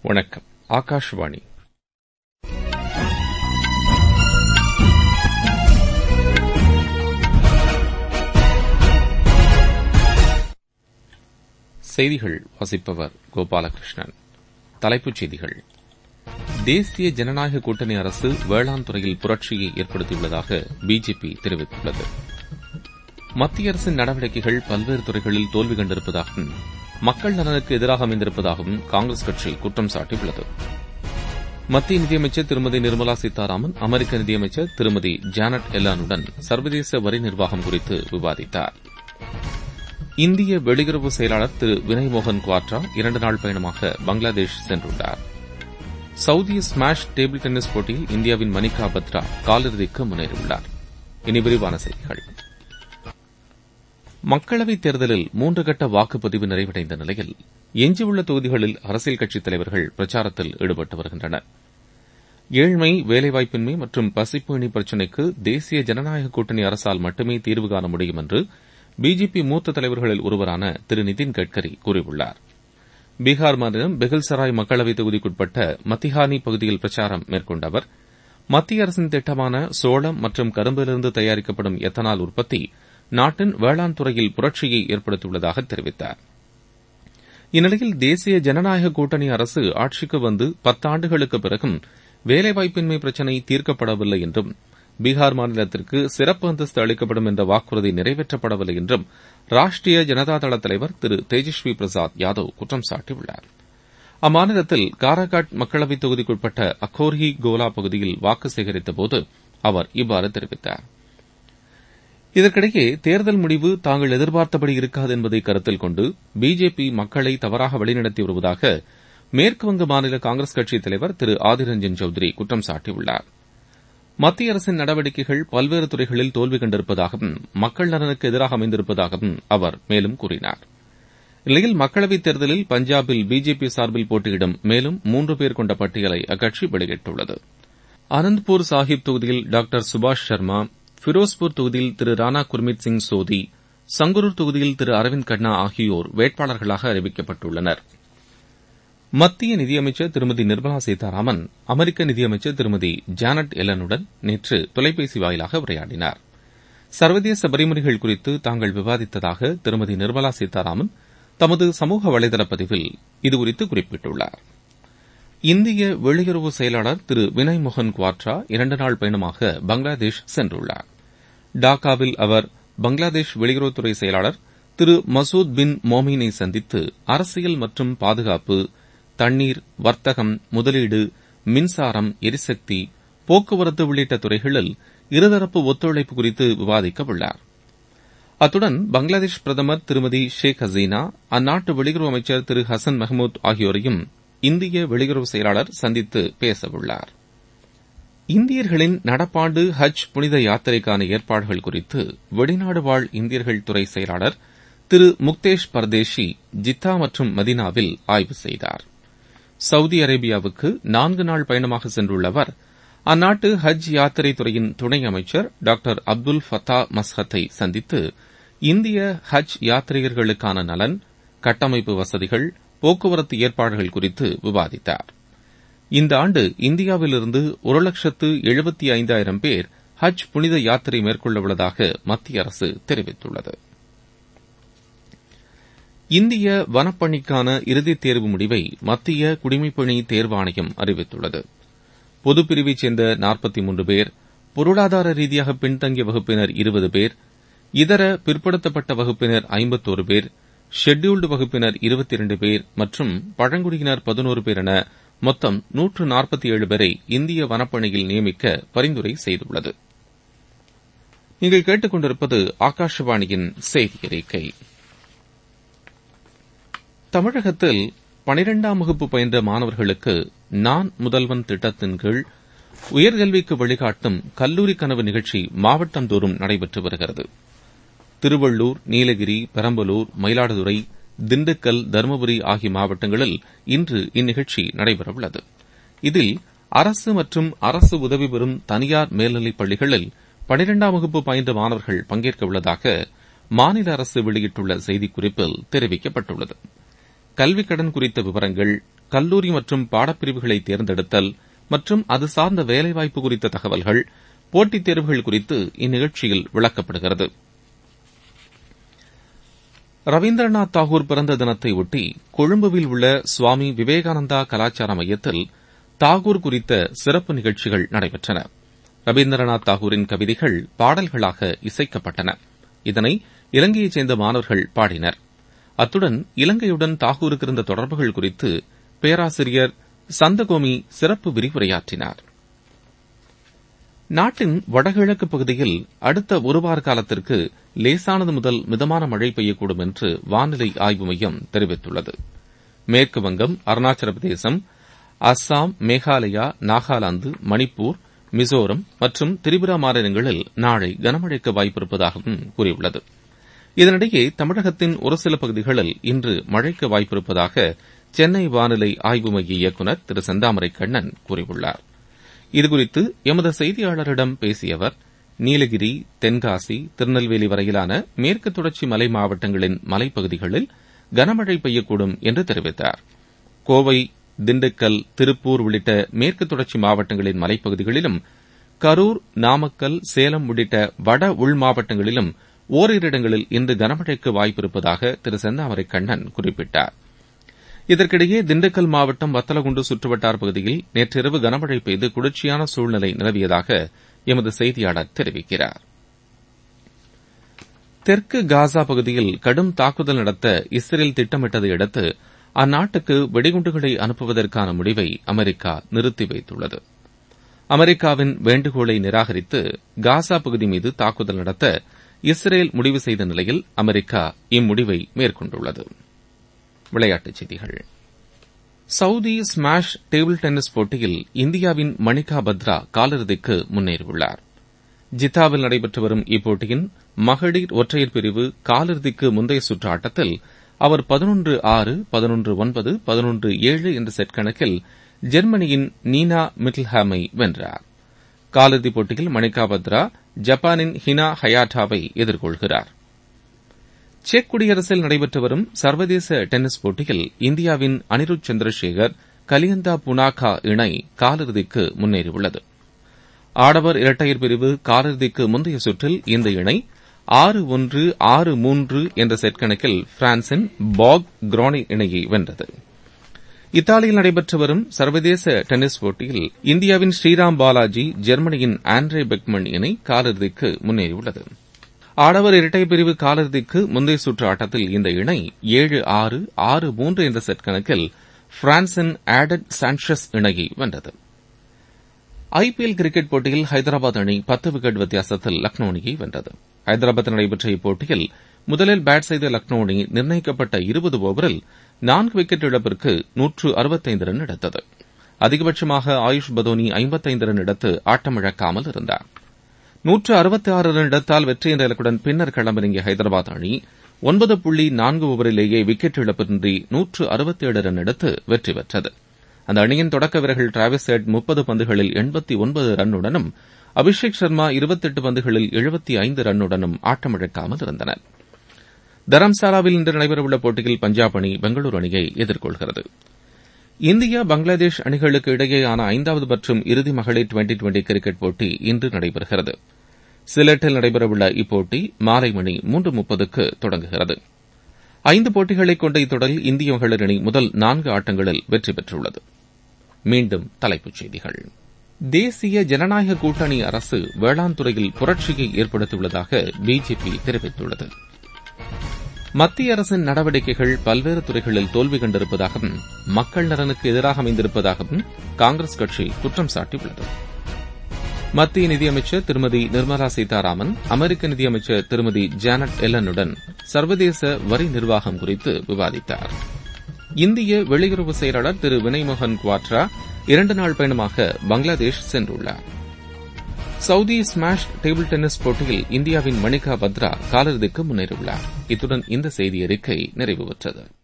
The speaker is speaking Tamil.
வணக்கம் ஆகாஷவாணி செய்திகள் வாசிப்பவர் கோபாலகிருஷ்ணன் தலைப்புச் செய்திகள் தேசிய ஜனநாயக கூட்டணி அரசு வேளாண் துறையில் புரட்சியை ஏற்படுத்தியுள்ளதாக பிஜேபி தெரிவித்துள்ளது மத்திய அரசின் நடவடிக்கைகள் பல்வேறு துறைகளில் தோல்வி கண்டிருப்பதாகவும் மக்கள் நலனுக்கு எதிராக அமைந்திருப்பதாகவும் காங்கிரஸ் கட்சி குற்றம் சாட்டியுள்ளது மத்திய நிதியமைச்சர் திருமதி நிர்மலா சீதாராமன் அமெரிக்க நிதியமைச்சர் திருமதி ஜானட் எல்லானுடன் சர்வதேச வரி நிர்வாகம் குறித்து விவாதித்தார் இந்திய வெளியுறவு செயலாளர் திரு வினய் மோகன் குவாட்ரா இரண்டு நாள் பயணமாக பங்களாதேஷ் சென்றுள்ளார் சவுதி ஸ்மாஷ் டேபிள் டென்னிஸ் போட்டியில் இந்தியாவின் மணிகா பத்ரா காலிறுதிக்கு முன்னேறியுள்ளார் இனி விரிவான செய்திகள் மக்களவைத் தேர்தலில் மூன்று கட்ட வாக்குப்பதிவு நிறைவடைந்த நிலையில் எஞ்சியுள்ள தொகுதிகளில் அரசியல் கட்சித் தலைவர்கள் பிரச்சாரத்தில் ஈடுபட்டு வருகின்றனர் ஏழ்மை வேலைவாய்ப்பின்மை மற்றும் பசிப்பேணி பிரச்சினைக்கு தேசிய ஜனநாயக கூட்டணி அரசால் மட்டுமே தீர்வு காண முடியும் என்று பிஜேபி மூத்த தலைவர்களில் ஒருவரான திரு நிதின் கட்கரி கூறியுள்ளார் பீகார் மாநிலம் பெகில்சராய் மக்களவைத் தொகுதிக்குட்பட்ட மத்திஹானி பகுதியில் பிரச்சாரம் மேற்கொண்ட அவர் மத்திய அரசின் திட்டமான சோளம் மற்றும் கரும்பிலிருந்து தயாரிக்கப்படும் எத்தனால் உற்பத்தி நாட்டின் வேளாண் துறையில் புரட்சியை ஏற்படுத்தியுள்ளதாக தெரிவித்தார் இந்நிலையில் தேசிய ஜனநாயக கூட்டணி அரசு ஆட்சிக்கு வந்து பத்தாண்டுகளுக்கு பிறகும் வேலைவாய்ப்பின்மை பிரச்சினை தீர்க்கப்படவில்லை என்றும் பீகார் மாநிலத்திற்கு சிறப்பு அந்தஸ்து அளிக்கப்படும் என்ற வாக்குறுதி நிறைவேற்றப்படவில்லை என்றும் ராஷ்டிரிய ஜனதாதள தலைவர் திரு தேஜஸ்வி பிரசாத் யாதவ் குற்றம் சாட்டியுள்ளார் அம்மாநிலத்தில் காராகாட் மக்களவைத் தொகுதிக்குட்பட்ட அக்கோர்ஹி கோலா பகுதியில் வாக்கு சேகரித்தபோது அவர் இவ்வாறு தெரிவித்தார் இதற்கிடையே தேர்தல் முடிவு தாங்கள் எதிர்பார்த்தபடி இருக்காது என்பதை கருத்தில் கொண்டு பிஜேபி மக்களை தவறாக வழிநடத்தி வருவதாக மேற்குவங்க மாநில காங்கிரஸ் கட்சித் தலைவர் திரு ஆதிர் ரஞ்சன் சௌத்ரி குற்றம் சாட்டியுள்ளார் மத்திய அரசின் நடவடிக்கைகள் பல்வேறு துறைகளில் தோல்வி கண்டிருப்பதாகவும் மக்கள் நலனுக்கு எதிராக அமைந்திருப்பதாகவும் அவர் மேலும் கூறினார் இந்நிலையில் மக்களவைத் தேர்தலில் பஞ்சாபில் பிஜேபி சார்பில் போட்டியிடும் மேலும் மூன்று பேர் கொண்ட பட்டியலை அக்கட்சி வெளியிட்டுள்ளது அனந்த்பூர் சாஹிப் தொகுதியில் டாக்டர் சுபாஷ் சர்மா ஃபிரோஸ்பூர் தொகுதியில் திரு ராணா குர்மித் சிங் சோதி சங்குரூர் தொகுதியில் திரு அரவிந்த் கண்ணா ஆகியோர் வேட்பாளர்களாக அறிவிக்கப்பட்டுள்ளனர் மத்திய நிதியமைச்சர் திருமதி நிர்மலா சீதாராமன் அமெரிக்க நிதியமைச்சர் திருமதி ஜானட் எல்லனுடன் நேற்று தொலைபேசி வாயிலாக உரையாடினார் சர்வதேச வரிமுறைகள் குறித்து தாங்கள் விவாதித்ததாக திருமதி நிர்மலா சீதாராமன் தமது சமூக வலைதள பதிவில் இதுகுறித்து குறிப்பிட்டுள்ளார் இந்திய வெளியுறவு செயலாளர் திரு வினய் மோகன் குவாட்ரா இரண்டு நாள் பயணமாக பங்களாதேஷ் சென்றுள்ளார் டாக்காவில் அவர் பங்களாதேஷ் வெளியுறவுத்துறை செயலாளர் திரு மசூத் பின் மோமினை சந்தித்து அரசியல் மற்றும் பாதுகாப்பு தண்ணீர் வர்த்தகம் முதலீடு மின்சாரம் எரிசக்தி போக்குவரத்து உள்ளிட்ட துறைகளில் இருதரப்பு ஒத்துழைப்பு குறித்து விவாதிக்க உள்ளார் அத்துடன் பங்களாதேஷ் பிரதமர் திருமதி ஷேக் ஹசீனா அந்நாட்டு வெளியுறவு அமைச்சர் திரு ஹசன் மெஹமூத் ஆகியோரையும் இந்திய வெளியுறவு செயலாளர் சந்தித்து பேசவுள்ளார் இந்தியர்களின் நடப்பாண்டு ஹஜ் புனித யாத்திரைக்கான ஏற்பாடுகள் குறித்து வெளிநாடு வாழ் இந்தியர்கள் துறை செயலாளர் திரு முக்தேஷ் பர்தேஷி ஜித்தா மற்றும் மதினாவில் ஆய்வு செய்தார் சவுதி அரேபியாவுக்கு நான்கு நாள் பயணமாக சென்றுள்ள அவர் அந்நாட்டு ஹஜ் யாத்திரை துறையின் துணை அமைச்சர் டாக்டர் அப்துல் ஃபத்தா மஸ்ஹத்தை சந்தித்து இந்திய ஹஜ் யாத்ரீகர்களுக்கான நலன் கட்டமைப்பு வசதிகள் போக்குவரத்து ஏற்பாடுகள் குறித்து விவாதித்தார் இந்த ஆண்டு இந்தியாவிலிருந்து ஒரு லட்சத்து எழுபத்தி ஐந்தாயிரம் பேர் ஹஜ் புனித யாத்திரை மேற்கொள்ளவுள்ளதாக மத்திய அரசு தெரிவித்துள்ளது இந்திய வனப்பணிக்கான இறுதித் தேர்வு முடிவை மத்திய குடிமைப்பணி தேர்வாணையம் அறிவித்துள்ளது பொதுப்பிரிவைச் சேர்ந்த நாற்பத்தி மூன்று பேர் பொருளாதார ரீதியாக பின்தங்கிய வகுப்பினர் இருபது பேர் இதர பிற்படுத்தப்பட்ட வகுப்பினர் ஐம்பத்தோரு பேர் ஷெட்யூல்டு வகுப்பினர் இருபத்தி இரண்டு பேர் மற்றும் பழங்குடியினர் பதினோரு பேர் என மொத்தம் நூற்று நாற்பத்தி ஏழு பேரை இந்திய வனப்பணியில் நியமிக்க பரிந்துரை செய்துள்ளது நீங்கள் கேட்டுக்கொண்டிருப்பது ஆகாஷவாணியின் செய்தி அறிக்கை தமிழகத்தில் பனிரெண்டாம் வகுப்பு பயின்ற மாணவர்களுக்கு நான் முதல்வன் திட்டத்தின் கீழ் உயர்கல்விக்கு வழிகாட்டும் கல்லூரி கனவு நிகழ்ச்சி மாவட்டந்தோறும் நடைபெற்று வருகிறது திருவள்ளூர் நீலகிரி பெரம்பலூர் மயிலாடுதுறை திண்டுக்கல் தருமபுரி ஆகிய மாவட்டங்களில் இன்று இந்நிகழ்ச்சி நடைபெறவுள்ளது இதில் அரசு மற்றும் அரசு உதவி பெறும் தனியார் மேல்நிலைப் பள்ளிகளில் பனிரெண்டாம் வகுப்பு பயின்ற மாணவர்கள் பங்கேற்க உள்ளதாக மாநில அரசு வெளியிட்டுள்ள செய்திக்குறிப்பில் தெரிவிக்கப்பட்டுள்ளது கல்விக் கடன் குறித்த விவரங்கள் கல்லூரி மற்றும் பாடப்பிரிவுகளை தேர்ந்தெடுத்தல் மற்றும் அது சார்ந்த வேலைவாய்ப்பு குறித்த தகவல்கள் போட்டித் தேர்வுகள் குறித்து இந்நிகழ்ச்சியில் விளக்கப்படுகிறது ரவீந்திரநாத் தாகூர் பிறந்த தினத்தை ஒட்டி கொழும்புவில் உள்ள சுவாமி விவேகானந்தா கலாச்சார மையத்தில் தாகூர் குறித்த சிறப்பு நிகழ்ச்சிகள் நடைபெற்றன ரவீந்திரநாத் தாகூரின் கவிதைகள் பாடல்களாக இசைக்கப்பட்டன இதனை இலங்கையைச் சேர்ந்த மாணவர்கள் பாடினர் அத்துடன் இலங்கையுடன் தாகூருக்கு இருந்த தொடர்புகள் குறித்து பேராசிரியர் சந்தகோமி சிறப்பு விரிவுரையாற்றினார் நாட்டின் வடகிழக்கு பகுதியில் அடுத்த ஒரு வார காலத்திற்கு லேசானது முதல் மிதமான மழை பெய்யக்கூடும் என்று வானிலை ஆய்வு மையம் தெரிவித்துள்ளது மேற்கு வங்கம் அருணாச்சல பிரதேசம் அஸ்ஸாம் மேகாலயா நாகாலாந்து மணிப்பூர் மிசோரம் மற்றும் திரிபுரா மாநிலங்களில் நாளை கனமழைக்கு வாய்ப்பிருப்பதாகவும் கூறியுள்ளது இதனிடையே தமிழகத்தின் ஒரு சில பகுதிகளில் இன்று மழைக்கு வாய்ப்பிருப்பதாக சென்னை வானிலை ஆய்வு மைய இயக்குநர் திரு செந்தாமரை கண்ணன் கூறியுள்ளார் இதுகுறித்து எமது செய்தியாளரிடம் பேசிய அவர் நீலகிரி தென்காசி திருநெல்வேலி வரையிலான மேற்கு தொடர்ச்சி மலை மாவட்டங்களின் மலைப்பகுதிகளில் கனமழை பெய்யக்கூடும் என்று தெரிவித்தார் கோவை திண்டுக்கல் திருப்பூர் உள்ளிட்ட மேற்கு தொடர்ச்சி மாவட்டங்களின் மலைப்பகுதிகளிலும் கரூர் நாமக்கல் சேலம் உள்ளிட்ட வட உள் மாவட்டங்களிலும் ஓரிரு இடங்களில் இன்று கனமழைக்கு வாய்ப்பிருப்பதாக திரு செந்தாமரை கண்ணன் குறிப்பிட்டார் இதற்கிடையே திண்டுக்கல் மாவட்டம் வத்தலகுண்டு சுற்றுவட்டார பகுதியில் நேற்றிரவு கனமழை பெய்து குளிர்ச்சியான சூழ்நிலை நிலவியதாக எமது செய்தியாளர் தெரிவிக்கிறார் தெற்கு காசா பகுதியில் கடும் தாக்குதல் நடத்த இஸ்ரேல் திட்டமிட்டதை அடுத்து அந்நாட்டுக்கு வெடிகுண்டுகளை அனுப்புவதற்கான முடிவை அமெரிக்கா நிறுத்தி வைத்துள்ளது அமெரிக்காவின் வேண்டுகோளை நிராகரித்து காசா பகுதி மீது தாக்குதல் நடத்த இஸ்ரேல் முடிவு செய்த நிலையில் அமெரிக்கா இம்முடிவை மேற்கொண்டுள்ளது விளையாட்டுச் செய்திகள் சவுதி ஸ்மாஷ் டேபிள் டென்னிஸ் போட்டியில் இந்தியாவின் மணிகா பத்ரா காலிறுதிக்கு முன்னேறியுள்ளார் ஜித்தாவில் நடைபெற்று வரும் இப்போட்டியின் மகளிர் ஒற்றையர் பிரிவு காலிறுதிக்கு முந்தைய சுற்று ஆட்டத்தில் அவர் பதினொன்று ஆறு பதினொன்று ஒன்பது பதினொன்று ஏழு என்ற செட் கணக்கில் ஜெர்மனியின் நீனா மிட்டில்ஹாமை வென்றார் காலிறுதிப் போட்டியில் மணிகா பத்ரா ஜப்பானின் ஹினா ஹயாட்டாவை எதிர்கொள்கிறார் செக் குடியரசில் நடைபெற்று வரும் சர்வதேச டென்னிஸ் போட்டியில் இந்தியாவின் அனிருத் சந்திரசேகர் கலியந்தா புனாகா இணை காலிறுதிக்கு முன்னேறியுள்ளது ஆடவர் இரட்டையர் பிரிவு காலிறுதிக்கு முந்தைய சுற்றில் இந்த இணை ஆறு ஒன்று ஆறு மூன்று என்ற செட் கணக்கில் பிரான்சின் பாக் குரோனி இணையை வென்றது இத்தாலியில் நடைபெற்று வரும் சர்வதேச டென்னிஸ் போட்டியில் இந்தியாவின் ஸ்ரீராம் பாலாஜி ஜெர்மனியின் ஆண்ட்ரே பெக்மன் இணை காலிறுதிக்கு முன்னேறியுள்ளது ஆடவர் இரட்டையர் பிரிவு காலிறுதிக்கு முந்தைய சுற்று ஆட்டத்தில் இந்த இணை ஏழு ஆறு ஆறு மூன்று என்ற செட் கணக்கில் பிரான்சின் ஆடட் சான்சஸ் இணையை வென்றது ஐபிஎல் கிரிக்கெட் போட்டியில் ஹைதராபாத் அணி பத்து விக்கெட் வித்தியாசத்தில் லக்னோ அணியை வென்றது ஹைதராபாத்தில் நடைபெற்ற இப்போட்டியில் முதலில் பேட் செய்த லக்னோ அணி நிர்ணயிக்கப்பட்ட இருபது ஓவரில் நான்கு விக்கெட் இழப்பிற்கு நூற்று அறுபத்தைந்து ரன் எடுத்தது அதிகபட்சமாக ஆயுஷ் பதோனி ஐம்பத்தைந்து ரன் எடுத்து ஆட்டமிழக்காமல் இருந்தார் நூற்று அறுபத்தி ஆறு ரன் எடுத்தால் வெற்றி என்ற இலக்குடன் பின்னர் களமிறங்கிய ஹைதராபாத் அணி ஒன்பது புள்ளி நான்கு ஓவரிலேயே விக்கெட் இழப்பின்றி நூற்று அறுபத்தேழு ரன் எடுத்து வெற்றி பெற்றது அந்த அணியின் தொடக்க வீரர்கள் டிராவிஸ் ஹெட் முப்பது பந்துகளில் எண்பத்தி ஒன்பது ரன்னுடனும் அபிஷேக் சர்மா இருபத்தெட்டு பந்துகளில் எழுபத்தி ஐந்து ரன்னுடனும் ஆட்டமிழக்காமல் இருந்தனர் தரம்சாலாவில் இன்று நடைபெறவுள்ள போட்டியில் பஞ்சாப் அணி பெங்களூரு அணியை எதிர்கொள்கிறது இந்தியா பங்களாதேஷ் அணிகளுக்கு இடையேயான ஐந்தாவது மற்றும் இறுதி மகளிர் டுவெண்டி டுவெண்டி கிரிக்கெட் போட்டி இன்று நடைபெறுகிறது சிலட்டில் நடைபெறவுள்ள இப்போட்டி மாலை மணி மூன்று முப்பதுக்கு தொடங்குகிறது ஐந்து போட்டிகளை கொண்ட இத்தொடரில் இந்திய மகளிர் அணி முதல் நான்கு ஆட்டங்களில் வெற்றி பெற்றுள்ளது மீண்டும் தலைப்புச் செய்திகள் தேசிய ஜனநாயக கூட்டணி அரசு வேளாண் துறையில் புரட்சியை ஏற்படுத்தியுள்ளதாக பிஜேபி தெரிவித்துள்ளது மத்திய அரசின் நடவடிக்கைகள் பல்வேறு துறைகளில் தோல்வி கண்டிருப்பதாகவும் மக்கள் நலனுக்கு எதிராக அமைந்திருப்பதாகவும் காங்கிரஸ் கட்சி குற்றம் சாட்டியுள்ளது மத்திய நிதியமைச்சர் திருமதி நிர்மலா சீதாராமன் அமெரிக்க நிதியமைச்சர் திருமதி ஜானட் எல்லனுடன் சர்வதேச வரி நிர்வாகம் குறித்து விவாதித்தார் இந்திய வெளியுறவு செயலாளர் திரு வினய்மோகன் குவாட்ரா இரண்டு நாள் பயணமாக பங்களாதேஷ் சென்றுள்ளார் சவுதி ஸ்மாஷ் டேபிள் டென்னிஸ் போட்டியில் இந்தியாவின் மணிகா பத்ரா காலிறுதிக்கு முன்னேறியுள்ளார் இத்துடன் இந்த செய்தி அறிக்கை நிறைவு பெற்றது